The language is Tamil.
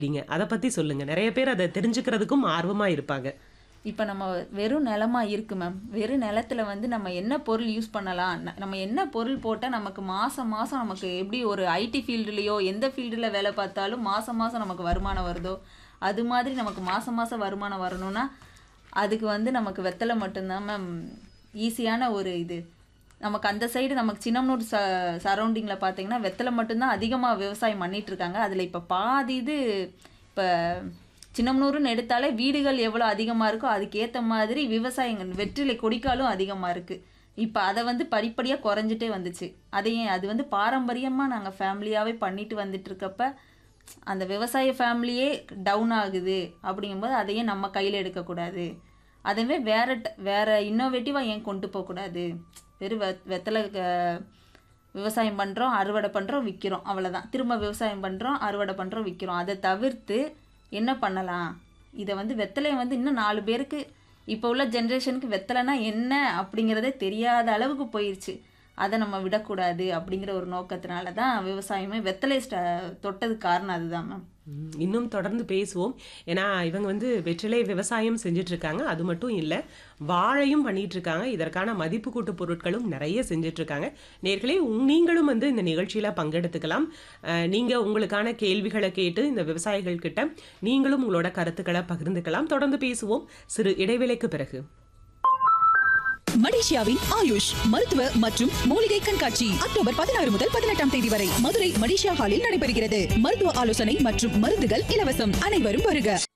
நீங்க அத பத்தி சொல்லுங்க. நெறைய பேர் அத தெரிஞ்சுக்கிறதுக்கும் ஆர்வமா இருப்பாங்க. இப்ப நம்ம வெறும் நிலமா இருக்கு மேம். வெறும் நிலத்துல வந்து நம்ம என்ன பொருள் யூஸ் பண்ணலாம்? ந நம்ம என்ன பொருள் போட்டா நமக்கு மாசம் மாசம் நமக்கு எப்படி ஒரு ஐடி ஃபீல்டுலயோ, எந்த ஃபீல்டுல வேலை பார்த்தாலும் மாசம் மாசம் நமக்கு வருமானம் வருதோ, அது மாதிரி நமக்கு மாசம் மாசம் வருமானம் வரணும்னா, அதுக்கு வந்து நமக்கு வெத்தல மட்டும் தான் மேம் ஈஸியான ஒரு இது. நமக்கு அந்த சைடு நமக்கு சின்னமனூர் ச சரவுண்டிங்ல பார்த்தீங்கன்னா, வெத்தல மட்டும் தான் அதிகமா விவசாயம் பண்ணிட்டு இருக்காங்க. அதுல இப்ப பாதி இது இப்ப சின்னமனூருன்னு எடுத்தாலே வீடுகள் எவ்வளோ அதிகமா இருக்கோ, அதுக்கேத்த மாதிரி விவசாயங்கள் வெற்றிலை கொடிக்காலும் அதிகமா இருக்கு. இப்ப அத வந்து படிப்படியா குறைஞ்சுட்டே வந்துச்சு. அது ஏன் அது வந்து பாரம்பரியமா நாங்க ஃபேமிலியாவே பண்ணிட்டு வந்துட்டு இருக்கப்ப, அந்த விவசாய ஃபேமிலியே டவுன் ஆகுது அப்படிங்கும்போது, அத ஏன் நம்ம கையில எடுக்கக்கூடாது? அதுவே வேற ட வேற இன்னோவேட்டிவா ஏன் கொண்டு போக்கூடாது? வெறும் வெ வெத்தல க விவசாயம் பண்றோம், அறுவடை பண்றோம், விக்கிறோம். அவ்வளதான். திரும்ப விவசாயம் பண்றோம், அறுவடை பண்றோம், விக்கிறோம். அத தவிர்த்து என்ன பண்ணலாம்? இத வந்து வெத்தலைய வந்து இன்னும் 4 பேருக்கு இப்ப உள்ள ஜெனரேஷனுக்கு வெத்தலனா என்ன அப்படிங்கிறதே தெரியாத அளவுக்கு போயிருச்சு. அத நம்ம விடக்கூடாது அப்படிங்கிற ஒரு நோக்கத்தினால தான் விவசாயமே வெத்தலைய ஸ்ட தொட்டதுக்கு காரணம் அதுதான் மேம். ம். இன்னும் தொடர்ந்து பேசுவோம். ஏன்னா, இவங்க வந்து வெற்றிலை விவசாயம் செஞ்சுட்டு இருக்காங்க. அது மட்டும் இல்ல, வாழையும் பண்ணிட்டு இருக்காங்க. இதற்கான மதிப்பு கூட்டு பொருட்களும் நெறைய செஞ்சுட்டு இருக்காங்க. நேயர்களே உங் நீங்களும் வந்து இந்த நிகழ்ச்சியில பங்கெடுத்துக்கலாம். அ நீங்க உங்களுக்கான கேள்விகள கேட்டு இந்த விவசாயிகள் கிட்ட நீங்களும் உங்களோட கருத்துக்கள பகிர்ந்துக்கலாம். தொடர்ந்து பேசுவோம் சிறு இடைவேளைக்கு பிறகு. மலேசியாவின் ஆயுஷ் மருத்துவ மற்றும் மூலிகை கண்காட்சி அக்டோபர் பதினாறு முதல் பதினெட்டாம் தேதி வரை மதுரை மலேசியா ஹாலில் நடைபெறுகிறது மருத்துவ ஆலோசனை மற்றும் மருந்துகள் இலவசம் அனைவரும் வருக